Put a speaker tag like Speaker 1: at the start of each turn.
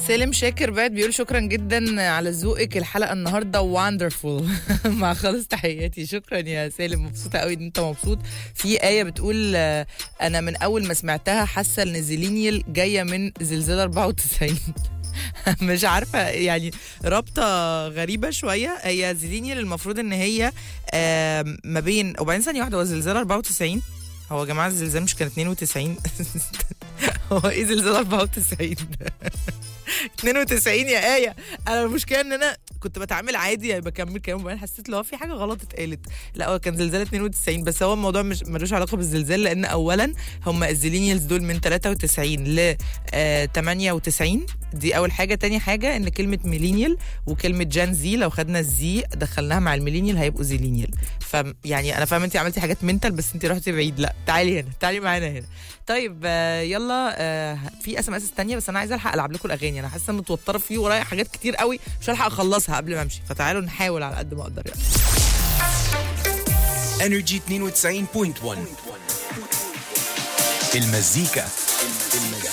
Speaker 1: سالم شاكر بعد بيقول شكرا جدا على ذوقك الحلقه النهارده واندرفول مع خالص تحياتي شكرا يا سالم مبسوطه قوي ان انت مبسوط في ايه بتقول آه، انا من اول ما سمعتها حاسه ان زيلينيال جايه من زلزال 94 مش عارفه يعني رابطه غريبه شويه هي زيلينيال المفروض ان هي آه، ما بين وبعدين ثانيه واحده هو زلزال 94 هو يا جماعه الزلزال مش كان 92 هو ايه زلزال 94 92 يا آية أنا المشكلة إن أنا كنت بتعامل عادي يعني بكمل كلام وبعدين حسيت لو في حاجة غلط اتقالت لا هو كان زلزال 92 بس هو الموضوع مش ملوش علاقة بالزلزال لأن أولا هم الزيلينيالز دول من 93 ل آه 98 دي أول حاجة تاني حاجة إن كلمة ميلينيال وكلمة جان زي لو خدنا الزي دخلناها مع الميلينيال هيبقوا زيلينيال فيعني أنا فاهم أنت عملتي حاجات منتال بس أنت رحتي بعيد لا تعالي هنا تعالي معانا هنا طيب آه، يلا آه، في اس ام اس تانية بس انا عايزه الحق العب لكم الاغاني انا حاسه ان متوتره فيه ورايا حاجات كتير قوي مش هلحق اخلصها قبل ما امشي فتعالوا نحاول على قد ما اقدر يعني
Speaker 2: انرجي 92.1 المزيكا